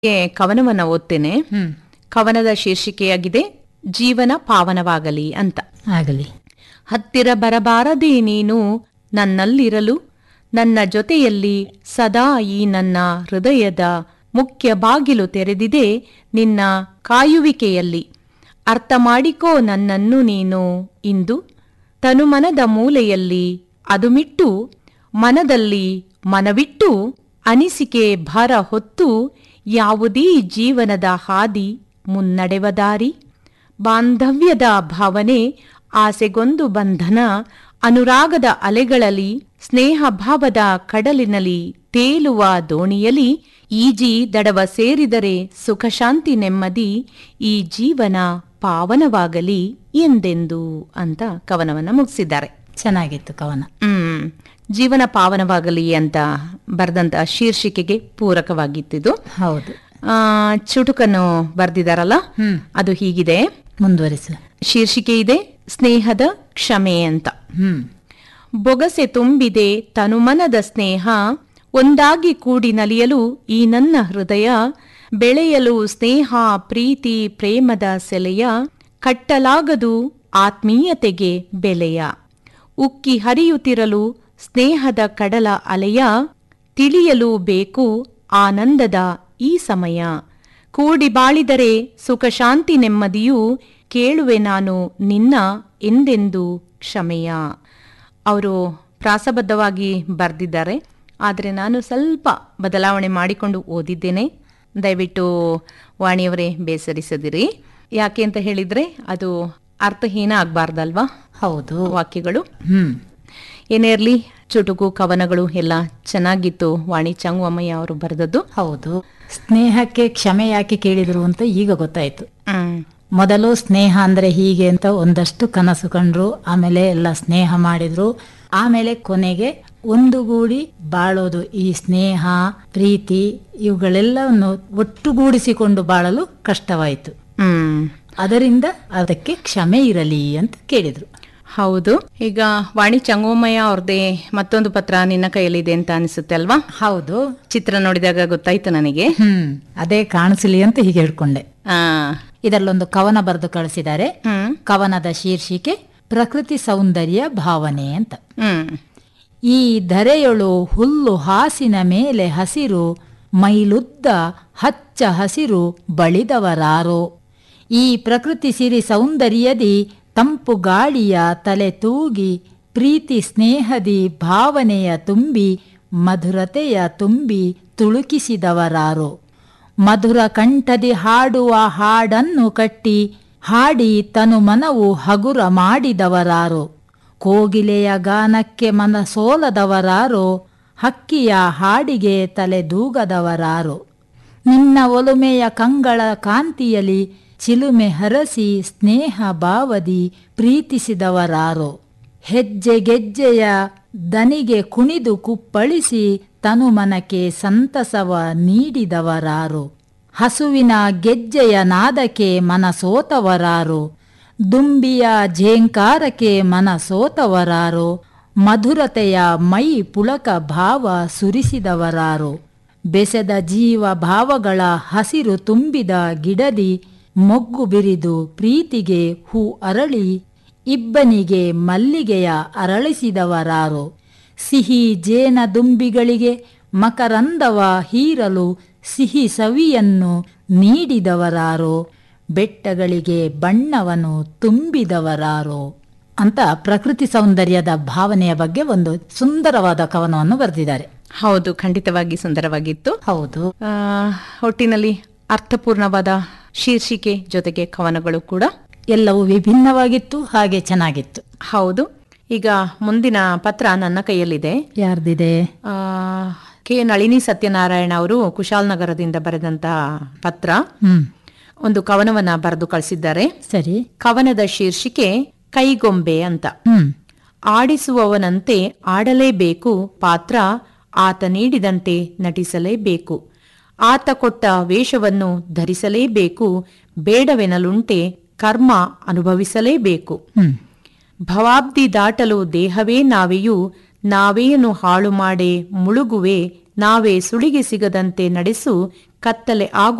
ಗೆ ಕವನವನ್ನ ಓದ್ತೇನೆ ಹ್ಮ್ ಕವನದ ಶೀರ್ಷಿಕೆಯಾಗಿದೆ ಜೀವನ ಪಾವನವಾಗಲಿ ಅಂತ ಆಗಲಿ ಹತ್ತಿರ ಬರಬಾರದೇ ನೀನು ನನ್ನಲ್ಲಿರಲು ನನ್ನ ಜೊತೆಯಲ್ಲಿ ಸದಾ ಈ ನನ್ನ ಹೃದಯದ ಮುಖ್ಯ ಬಾಗಿಲು ತೆರೆದಿದೆ ನಿನ್ನ ಕಾಯುವಿಕೆಯಲ್ಲಿ ಅರ್ಥ ಮಾಡಿಕೋ ನನ್ನನ್ನು ನೀನು ಇಂದು ತನುಮನದ ಮೂಲೆಯಲ್ಲಿ ಅದುಮಿಟ್ಟು ಮನದಲ್ಲಿ ಮನವಿಟ್ಟು ಅನಿಸಿಕೆ ಭಾರ ಹೊತ್ತು ಯಾವುದೀ ಜೀವನದ ಹಾದಿ ಮುನ್ನಡೆವ ದಾರಿ ಬಾಂಧವ್ಯದ ಭಾವನೆ ಆಸೆಗೊಂದು ಬಂಧನ ಅನುರಾಗದ ಅಲೆಗಳಲ್ಲಿ ಸ್ನೇಹ ಭಾವದ ಕಡಲಿನಲ್ಲಿ ತೇಲುವ ದೋಣಿಯಲಿ ಈಜಿ ದಡವ ಸೇರಿದರೆ ಸುಖ ಶಾಂತಿ ನೆಮ್ಮದಿ ಈ ಜೀವನ ಪಾವನವಾಗಲಿ ಎಂದೆಂದು ಅಂತ ಕವನವನ್ನ ಮುಗಿಸಿದ್ದಾರೆ ಚೆನ್ನಾಗಿತ್ತು ಕವನ ಹ್ಮ್ ಜೀವನ ಪಾವನವಾಗಲಿ ಅಂತ ಬರೆದಂತ ಶೀರ್ಷಿಕೆಗೆ ಪೂರಕವಾಗಿತ್ತಿದು ಹೌದು ಆ, ಚುಟುಕನ್ನು ಬರೆದಿದ್ದಾರಲ್ಲ ಹ್ಮ್ ಅದು ಹೀಗಿದೆ ಮುಂದುವರಿಸು ಶೀರ್ಷಿಕೆ ಇದೆ ಸ್ನೇಹದ ಕ್ಷಮೆ ಅಂತ ಹ್ಮ್ ಬೊಗಸೆ ತುಂಬಿದೆ ತನುಮನದ ಸ್ನೇಹ ಒಂದಾಗಿ ಕೂಡಿ ನಲಿಯಲು ಈ ನನ್ನ ಹೃದಯ ಬೆಳೆಯಲು ಸ್ನೇಹ ಪ್ರೀತಿ ಪ್ರೇಮದ ಸೆಲೆಯ ಕಟ್ಟಲಾಗದು ಆತ್ಮೀಯತೆಗೆ ಬೆಲೆಯ ಉಕ್ಕಿ ಹರಿಯುತ್ತಿರಲು ಸ್ನೇಹದ ಕಡಲ ಅಲೆಯ ತಿಳಿಯಲು ಬೇಕು ಆನಂದದ ಈ ಸಮಯ ಕೂಡಿ ಬಾಳಿದರೆ ಸುಖ ಶಾಂತಿ ನೆಮ್ಮದಿಯು ಕೇಳುವೆ ನಾನು ನಿನ್ನ ಎಂದೆಂದು ಕ್ಷಮೆಯ ಅವರು ಪ್ರಾಸಬದ್ಧವಾಗಿ ಬರೆದಿದ್ದಾರೆ ಆದರೆ ನಾನು ಸ್ವಲ್ಪ ಬದಲಾವಣೆ ಮಾಡಿಕೊಂಡು ಓದಿದ್ದೇನೆ ದಯವಿಟ್ಟು ವಾಣಿಯವರೇ ಬೇಸರಿಸದಿರಿ ಯಾಕೆ ಅಂತ ಹೇಳಿದ್ರೆ ಅದು ಅರ್ಥಹೀನ ಆಗಬಾರ್ದಲ್ವಾ ಹೌದು ವಾಕ್ಯಗಳು ಹ್ಮ್ ಏನೇ ಇರಲಿ ಚುಟುಕು ಕವನಗಳು ಎಲ್ಲ ಚೆನ್ನಾಗಿತ್ತು ವಾಣಿ ಚಂಗುವಮ್ಮಯ್ಯ ಅವರು ಬರೆದದ್ದು ಹೌದು ಸ್ನೇಹಕ್ಕೆ ಕ್ಷಮೆ ಯಾಕೆ ಕೇಳಿದ್ರು ಅಂತ ಈಗ ಗೊತ್ತಾಯ್ತು ಹ್ಮ್ ಮೊದಲು ಸ್ನೇಹ ಅಂದ್ರೆ ಹೀಗೆ ಅಂತ ಒಂದಷ್ಟು ಕನಸು ಕಂಡ್ರು ಆಮೇಲೆ ಎಲ್ಲ ಸ್ನೇಹ ಮಾಡಿದ್ರು ಆಮೇಲೆ ಕೊನೆಗೆ ಒಂದುಗೂಡಿ ಬಾಳೋದು ಈ ಸ್ನೇಹ ಪ್ರೀತಿ ಇವುಗಳೆಲ್ಲವನ್ನು ಒಟ್ಟುಗೂಡಿಸಿಕೊಂಡು ಬಾಳಲು ಕಷ್ಟವಾಯಿತು ಹ್ಮ್ ಅದರಿಂದ ಅದಕ್ಕೆ ಕ್ಷಮೆ ಇರಲಿ ಅಂತ ಕೇಳಿದ್ರು ಹೌದು ಈಗ ವಾಣಿ ಚಂಗೋಮಯ್ಯ ಅವ್ರದ್ದೇ ಮತ್ತೊಂದು ಪತ್ರ ನಿನ್ನ ಕೈಯಲ್ಲಿದೆ ಅಂತ ಅನಿಸುತ್ತೆ ಅಲ್ವಾ ಹೌದು ಚಿತ್ರ ನೋಡಿದಾಗ ಗೊತ್ತಾಯ್ತು ನನಗೆ ಹ್ಮ್ ಅದೇ ಕಾಣಿಸಲಿ ಅಂತ ಹೀಗೆ ಹೇಳ್ಕೊಂಡೆ ಆ ಇದರಲ್ಲೊಂದು ಕವನ ಬರೆದು ಕಳಿಸಿದ್ದಾರೆ ಹ್ಮ್ ಕವನದ ಶೀರ್ಷಿಕೆ ಪ್ರಕೃತಿ ಸೌಂದರ್ಯ ಭಾವನೆ ಅಂತ ಹ್ಮ್ ಈ ಧರೆಯೊಳು ಹುಲ್ಲು ಹಾಸಿನ ಮೇಲೆ ಹಸಿರು ಮೈಲುದ್ದ ಹಚ್ಚ ಹಸಿರು ಬಳಿದವರಾರೋ ಈ ಪ್ರಕೃತಿ ಸಿರಿ ಸೌಂದರ್ಯದಿ ತಂಪು ಗಾಳಿಯ ತಲೆ ತೂಗಿ ಪ್ರೀತಿ ಸ್ನೇಹದಿ ಭಾವನೆಯ ತುಂಬಿ ಮಧುರತೆಯ ತುಂಬಿ ತುಳುಕಿಸಿದವರಾರೋ ಮಧುರ ಕಂಠದಿ ಹಾಡುವ ಹಾಡನ್ನು ಕಟ್ಟಿ ಹಾಡಿ ತನು ಮನವು ಹಗುರ ಮಾಡಿದವರಾರೋ ಕೋಗಿಲೆಯ ಗಾನಕ್ಕೆ ಮನ ಸೋಲದವರಾರೋ ಹಕ್ಕಿಯ ಹಾಡಿಗೆ ತಲೆ ದೂಗದವರಾರೋ ನಿನ್ನ ಒಲುಮೆಯ ಕಂಗಳ ಕಾಂತಿಯಲಿ ಚಿಲುಮೆ ಹರಸಿ ಸ್ನೇಹ ಭಾವದಿ ಪ್ರೀತಿಸಿದವರಾರೋ ಹೆಜ್ಜೆ ಗೆಜ್ಜೆಯ ದನಿಗೆ ಕುಣಿದು ಕುಪ್ಪಳಿಸಿ ತನು ಮನಕ್ಕೆ ಸಂತಸವ ನೀಡಿದವರಾರೋ ಹಸುವಿನ ಗೆಜ್ಜೆಯ ನಾದಕ್ಕೆ ಮನ ಸೋತವರಾರೋ ದುಂಬಿಯ ಝೇಂಕಾರಕ್ಕೆ ಮನ ಸೋತವರಾರೋ ಮಧುರತೆಯ ಮೈ ಪುಳಕ ಭಾವ ಸುರಿಸಿದವರಾರೋ ಬೆಸೆದ ಜೀವ ಭಾವಗಳ ಹಸಿರು ತುಂಬಿದ ಗಿಡದಿ ಮೊಗ್ಗು ಬಿರಿದು ಪ್ರೀತಿಗೆ ಹೂ ಅರಳಿ ಇಬ್ಬನಿಗೆ ಮಲ್ಲಿಗೆಯ ಅರಳಿಸಿದವರಾರೋ ಸಿಹಿ ಜೇನ ದುಂಬಿಗಳಿಗೆ ಮಕರಂದವ ಹೀರಲು ಸಿಹಿ ಸವಿಯನ್ನು ನೀಡಿದವರಾರೋ ಬೆಟ್ಟಗಳಿಗೆ ಬಣ್ಣವನ್ನು ತುಂಬಿದವರಾರೋ ಅಂತ ಪ್ರಕೃತಿ ಸೌಂದರ್ಯದ ಭಾವನೆಯ ಬಗ್ಗೆ ಒಂದು ಸುಂದರವಾದ ಕವನವನ್ನು ಬರೆದಿದ್ದಾರೆ ಹೌದು ಖಂಡಿತವಾಗಿ ಸುಂದರವಾಗಿತ್ತು ಹೌದು ಆ, ಒಟ್ಟಿನಲ್ಲಿ ಅರ್ಥಪೂರ್ಣವಾದ ಶೀರ್ಷಿಕೆ ಜೊತೆಗೆ ಕವನಗಳು ಕೂಡ ಎಲ್ಲವೂ ವಿಭಿನ್ನವಾಗಿತ್ತು ಹಾಗೆ ಚೆನ್ನಾಗಿತ್ತು ಹೌದು ಈಗ ಮುಂದಿನ ಪತ್ರ ನನ್ನ ಕೈಯಲ್ಲಿದೆ ಯಾರ್ದಿದೆ ಆ, ಕೆ ನಳಿನಿ ಸತ್ಯನಾರಾಯಣ ಅವರು ಕುಶಾಲನಗರದಿಂದ ಬರೆದಂತಹ ಪತ್ರ ಹ್ಮ್ ಒಂದು ಕವನವನ್ನ ಬರೆದು ಕಳಿಸಿದ್ದಾರೆ ಸರಿ ಕವನದ ಶೀರ್ಷಿಕೆ ಕೈಗೊಂಬೆ ಅಂತ ಹ್ಮ್ ಆಡಿಸುವವನಂತೆ ಆಡಲೇಬೇಕು ಪಾತ್ರ ಆತ ನೀಡಿದಂತೆ ನಟಿಸಲೇಬೇಕು ಆತ ಕೊಟ್ಟ ವೇಷವನ್ನು ಧರಿಸಲೇಬೇಕು ಬೇಡವೆನಲುಂಟೆ ಕರ್ಮ ಅನುಭವಿಸಲೇಬೇಕು ಹ್ಮ್ ಭವಾಬ್ದಿ ದಾಟಲು ದೇಹವೇ ನಾವೆಯೂ ನಾವೇನು ಹಾಳು ಮಾಡೆ ಮುಳುಗುವೆ ನಾವೇ ಸುಳಿಗೆ ಸಿಗದಂತೆ ನಡೆಸು ಕತ್ತಲೆ ಆಗು